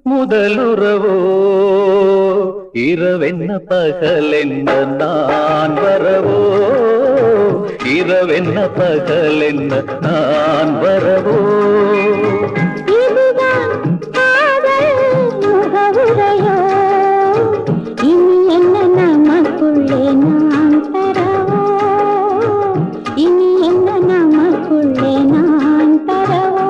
முதலுறவோ இரவென்ன பகலென்ன நான் வரவோ இரவென்ன பகலென்ன நான் வரவோ இதுதான் காதல் முகவுரையோ இனி என்ன நமக்குள்ளே நான் தரவோ இனி என்ன நமக்குள்ளே நான் தரவோ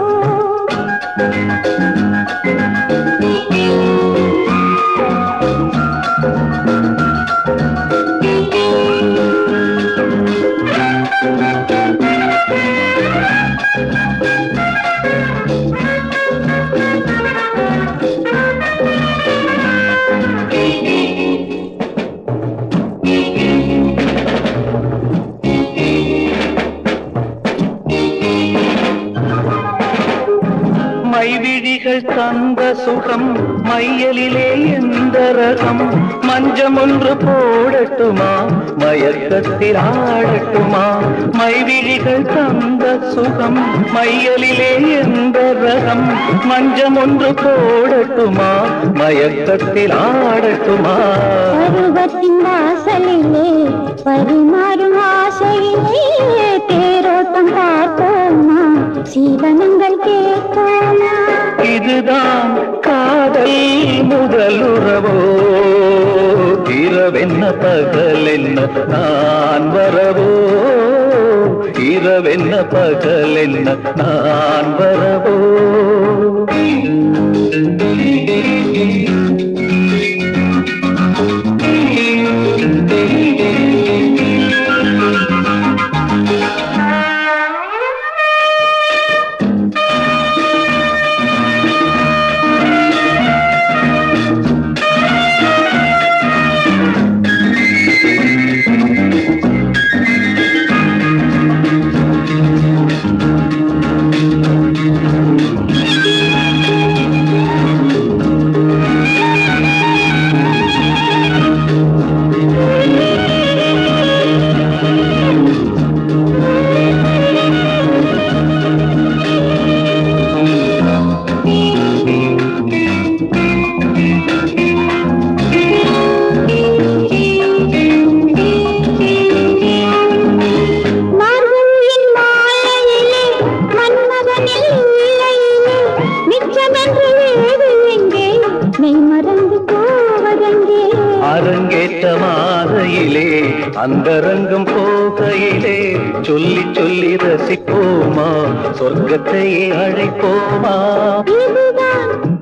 மைவிழிகள் தந்த சுகம் மையலிலே எந்த ரகம் மஞ்சம் ஒன்று போடட்டுமா மயக்கத்தில் ஆடட்டுமா மைவிழிகள் தந்த சுகம் மையலிலே எந்த ரகம் மஞ்சம் ஒன்று போடட்டுமா மயக்கத்தில் ஆடட்டுமா பருவத்தின் வாசலிலே பரிமாறும் ஆசையிலே தேரோட்டம் பார்ப்போமா சீவனங்கள் கேட்போமா இதுதான் காதல் முதலுறவோ இரவென்ன பகலென்ன நான் வரவோ இரவென்ன பகலென்ன நான் வரவோ மார்கழியின் மாலையிலே மன்மதனில் இல்லையிலே மிச்சமென்று ஏது எங்கே மெய் மறந்து போவதெங்கே அரங்கேற்ற மாதையிலே அந்தரங்கம் போகையிலே சொல்லி சொல்லி ரசிப்போமா சொர்க்கத்தையே அழைப்போமா இதுதான்